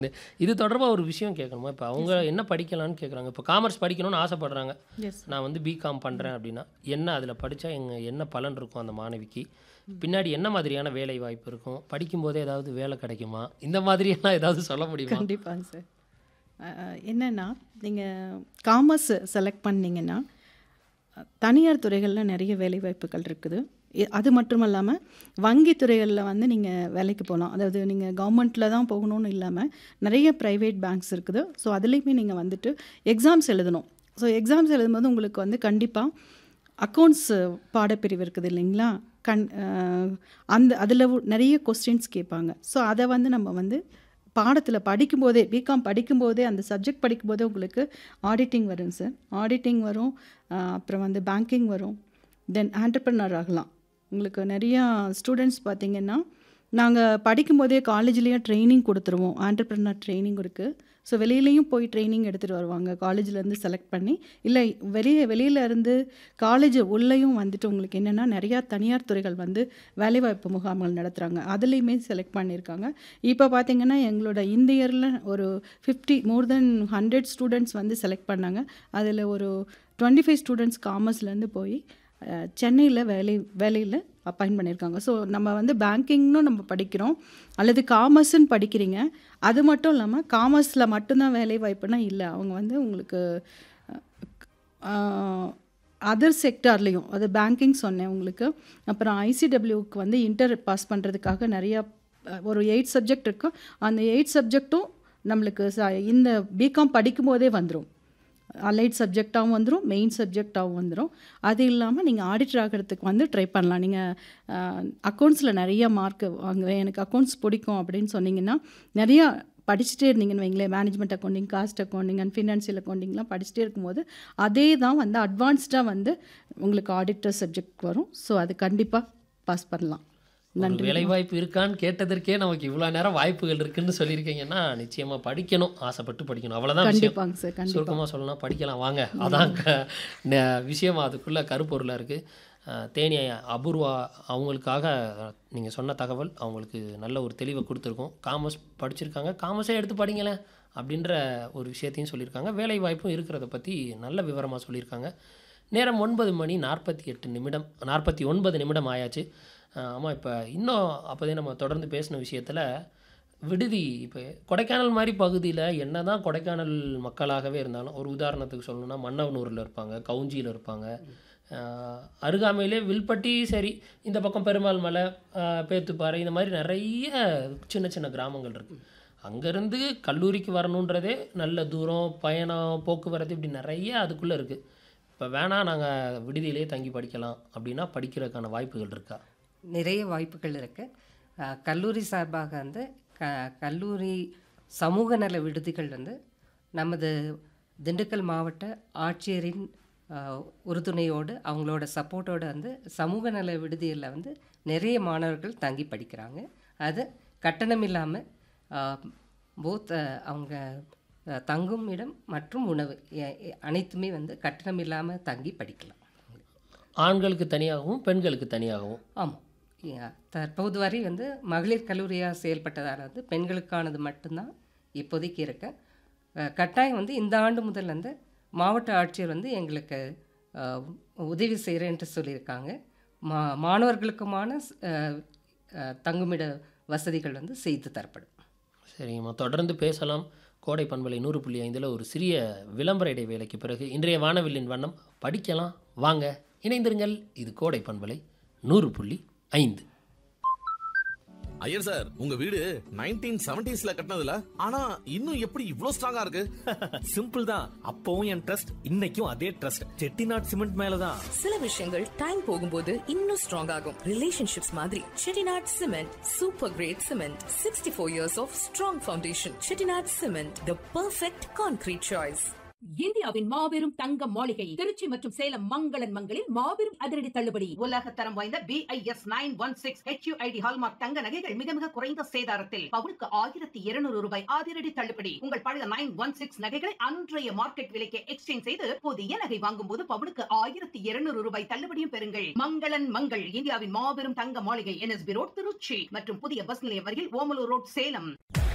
இது தொடர்பா ஒரு விஷயம் கேட்கணுமா? இப்ப அவங்க என்ன படிக்கலான்னு கேட்குறாங்க. இப்ப காமர்ஸ் படிக்கணும்னு ஆசைப்படுறாங்க. எஸ் நான் வந்து பிகாம் பண்றேன் அப்படின்னா, என்ன அதில படிச்சா எங்க என்ன பலன் இருக்கும் அந்த மாணவிக்கு? பின்னாடி என்ன மாதிரியான வேலை வாய்ப்பு இருக்கும்? படிக்கும்போதே ஏதாவது வேலை கிடைக்குமா? இந்த மாதிரியெல்லாம் ஏதாவது சொல்ல முடியுமா? கண்டிப்பாங்க சார் அஹ், என்னன்னா நீங்கள் காமர்ஸ் செலக்ட் பண்ணீங்கன்னா அஹ், தனியார் துறைகளில் நிறைய வேலைவாய்ப்புகள் இருக்குது இ- அது மட்டும் இல்லாமல் வங்கி துறைகளில் வந்து நீங்கள் வேலைக்கு போகலாம் அதாவது நீங்கள் கவர்மெண்ட்டில் தான் போகணும்னு இல்லாமல் நிறைய ப்ரைவேட் பேங்க்ஸ் இருக்குது ஸோ அதுலேயுமே நீங்கள் வந்துட்டு எக்ஸாம்ஸ் எழுதணும் ஸோ எக்ஸாம்ஸ் எழுதும்போது உங்களுக்கு வந்து கண்டிப்பாக அக்கௌண்ட்ஸ் பாடப்பிரிவு இருக்குது இல்லைங்களா கண் அஹ், அந்த அதில் நிறைய கொஸ்டின்ஸ் கேட்பாங்க ஸோ அதை வந்து நம்ம வந்து பாடத்தில் படிக்கும்போதே பிகாம் படிக்கும்போதே அந்த சப்ஜெக்ட் படிக்கும்போதே உங்களுக்கு ஆடிட்டிங் வரும் சார் ஆடிட்டிங் வரும் அஹ், அப்புறம் வந்து பேங்கிங் வரும் தென் ஆண்டர்பனர் ஆகலாம் உங்களுக்கு நிறையா ஸ்டூடெண்ட்ஸ் பார்த்தீங்கன்னா நாங்கள் படிக்கும்போதே காலேஜ்லேயே ட்ரைனிங் கொடுத்துருவோம் ஆண்டர்பிரினர் ட்ரைனிங் இருக்குது ஸோ வெளியிலையும் போய் ட்ரைனிங் எடுத்துகிட்டு வருவாங்க காலேஜ்லேருந்து செலக்ட் பண்ணி இல்லை வெளியே வெளியில இருந்து காலேஜ் உள்ளேயும் வந்துட்டு உங்களுக்கு என்னென்னா நிறையா தனியார் துறைகள் வந்து வேலைவாய்ப்பு முகாம்கள் நடத்துகிறாங்க அதுலேயுமே செலக்ட் பண்ணியிருக்காங்க இப்போ பார்த்தீங்கன்னா எங்களோட இந்த இயரில் ஒரு fifty more then hundred students வந்து செலக்ட் பண்ணாங்க அதில் ஒரு டுவெண்ட்டி ஃபைவ் ஸ்டூடெண்ட்ஸ் காமர்ஸ்லேருந்து போய் சென்னையில் வேலை வேலையில் அப்பாயின்ட் பண்ணியிருக்காங்க ஸோ நம்ம வந்து பேங்கிங்னும் நம்ம படிக்கிறோம் அல்லது காமர்ஸ்ன்னு படிக்கிறீங்க அது மட்டும் இல்லாமல் காமர்ஸில் மட்டும்தான் வேலை வாய்ப்புனா இல்லை அவங்க வந்து உங்களுக்கு அதர் செக்டார்லேயும் அது பேங்கிங் சொன்னேன் உங்களுக்கு அப்புறம் ஐசிடபிள்யூக்கு வந்து இன்டர் பாஸ் பண்ணுறதுக்காக நிறையா அஹ், ஒரு எயிட் சப்ஜெக்ட் இருக்கும் அந்த எயிட் சப்ஜெக்ட்டும் நம்மளுக்கு ச- இந்த பிகாம் படிக்கும்போதே வந்துடும் அலைட் சப்ஜெக்டாகவும் வந்துடும் மெயின் சப்ஜெக்டாகவும் வந்துடும் அது இல்லாமல் நீங்கள் ஆடிட்டர் ஆகிறதுக்கு வந்து ட்ரை பண்ணலாம் நீங்கள் அக்கௌண்ட்ஸில் நிறைய மார்க் வாங்குவேன் எனக்கு அக்கௌண்ட்ஸ் பிடிக்கும் அப்படின்னு சொன்னீங்கன்னா நிறையா படிச்சுட்டே இருந்தீங்கன்னு வைங்களேன் management accounting cost accounting and financial அக்கௌண்டிங்லாம் படிச்சுட்டே இருக்கும்போது அதே தான் வந்து அட்வான்ஸ்டாக வந்து உங்களுக்கு ஆடிட்டர் சப்ஜெக்ட் வரும் ஸோ அது கண்டிப்பாக பாஸ் பண்ணலாம் ஒரு வேலை வாய்ப்பு இருக்கான்னு கேட்டதற்கே நமக்கு இவ்வளோ நேரம் வாய்ப்புகள் இருக்குன்னு சொல்லியிருக்கீங்கன்னா நிச்சயமா படிக்கணும் ஆசைப்பட்டு படிக்கணும் அவ்வளோதான் விஷயம் கண்டிப்பாங்க சார் கண்டிப்பாக சுருக்கமாக சொல்லணும்னா படிக்கலாம் வாங்க அதான் க ந- விஷயம் அதுக்குள்ள கருப்பொருளாக இருக்குது தேனி அபூர்வா அவங்களுக்காக நீங்கள் சொன்ன தகவல் அவங்களுக்கு நல்ல ஒரு தெளிவை கொடுத்துருக்கோம் காமர்ஸ் படிச்சிருக்காங்க காமர்ஸே எடுத்து படிங்களேன் அப்படின்ற ஒரு விஷயத்தையும் சொல்லியிருக்காங்க வேலை வாய்ப்பும் இருக்கிறத பற்றி நல்ல விவரமாக சொல்லியிருக்காங்க நேரம் ஒன்பது மணி நாற்பத்தி எட்டு நிமிடம் நாற்பத்தி ஒன்பது நிமிடம் ஆயாச்சு ஆமாம் இப்போ இன்னும் அப்போதே நம்ம தொடர்ந்து பேசின விஷயத்தில் விடுதி இப்போ கொடைக்கானல் மாதிரி பகுதியில் என்ன தான் கொடைக்கானல் மக்களாகவே இருந்தாலும் ஒரு உதாரணத்துக்கு சொல்லணும்னா மன்னவனூரில் இருப்பாங்க கவுஞ்சியில் இருப்பாங்க ஆஹ் அருகாமையிலே வில்பட்டி சரி இந்த பக்கம் பெருமாள் மலை ஆஹ் பேத்துப்பாறை இந்த மாதிரி நிறைய சின்ன சின்ன கிராமங்கள் இருக்குது அங்கேருந்து கல்லூரிக்கு வரணுன்றதே நல்ல தூரம் பயணம் போக்குவரத்து இப்படி நிறைய அதுக்குள்ளே இருக்குது இப்போ வேணாம் நாங்கள் விடுதியிலே தங்கி படிக்கலாம் அப்படின்னா படிக்கிறதுக்கான வாய்ப்புகள் இருக்கா நிறைய வாய்ப்புகள் இருக்குது கல்லூரி சார்பாக வந்து க கல்லூரி சமூக நல விடுதிகள் வந்து நமது திண்டுக்கல் மாவட்ட ஆட்சியரின் அஹ், உறுதுணையோடு அவங்களோட சப்போர்ட்டோடு வந்து சமூக நல விடுதிகளில் வந்து நிறைய மாணவர்கள் தங்கி படிக்கிறாங்க அது கட்டணம் இல்லாமல் போத் அவங்க அஹ், தங்கும் இடம் மற்றும் உணவு எ- எ- அனைத்துமே வந்து கட்டணம் இல்லாமல் தங்கி படிக்கலாம் ஆண்களுக்கு தனியாகவும் பெண்களுக்கு தனியாகவும் ஆமாம் தற்போது வரை வந்து மகளிர் கல்லூரியாக செயல்பட்டதால் வந்து பெண்களுக்கானது மட்டும்தான் இப்போதைக்கு இருக்க அஹ், கட்டாயம் வந்து இந்த ஆண்டு முதல் வந்து மாவட்ட ஆட்சியர் வந்து எங்களுக்கு அஹ், உதவி செய்கிறேன்ட்டு சொல்லியிருக்காங்க மா மாணவர்களுக்குமான அஹ், அஹ், தங்குமிட வசதிகள் வந்து செய்து தரப்படும் சரிங்கம்மா தொடர்ந்து பேசலாம் கோடை பண்பலை நூறு புள்ளி ஐந்தில் ஒரு சிறிய விளம்பர இடைவேளைக்கு பிறகு இன்றைய வானவில்லின் வண்ணம் படிக்கலாம் வாங்க இணைந்திருங்கள் இது கோடை பண்பலை நூறு புள்ளி ஐந்து ஐயர் சார் உங்க வீடு நைன்டீன் செவன்டிஸ்ல கட்டினதுல ஆனா இன்னும் எப்படி இவ்ளோ ஸ்ட்ராங்கா இருக்கு சிம்பிள் தான் அப்பவும் என் ட்ரஸ்ட் இன்னைக்கும் அதே ட்ரஸ்ட் செட்டிநாட் சிமெண்ட் மேலதான் சில விஷயங்கள் டைம் போகும்போது இன்னும் ஸ்ட்ராங் ஆகும் ரிலேஷன்ஷிப்ஸ் மாதிரி Chettinad cement super great cement sixty four years of strong foundation Chettinad cement the perfect concrete choice இந்தியாவின் மாபெரும் தங்க மாளிகை திருச்சி மற்றும் சேலம் மங்களன் மங்களில் மாபெரும் அதிரடி தள்ளுபடி உலக தரம் வாய்ந்த BIS nine one six HUID hallmark தங்க நகைகள் மிக மிக குறைந்த சேதாரத்தில் பவுனுக்கு ஆயிரத்தி இருநூறு ரூபாய் அதிரடி தள்ளுபடி உங்கள் பழைய நைன் ஒன் சிக்ஸ் நகைகளை அன்றைய மார்க்கெட் விலைக்கு எக்ஸ்சேஞ்ச் செய்து புதிய நகை வாங்கும் போது பவுனுக்கு ஆயிரத்தி இருநூறு ரூபாய் தள்ளுபடியும் பெறுங்கள் மங்களன் மங்கள் இந்தியாவின் மாபெரும் தங்க மாளிகை என்எஸ்பி ரோட் திருச்சி மற்றும் புதிய பஸ் நிலையம் வரையில் ஓமலூர் ரோட் சேலம்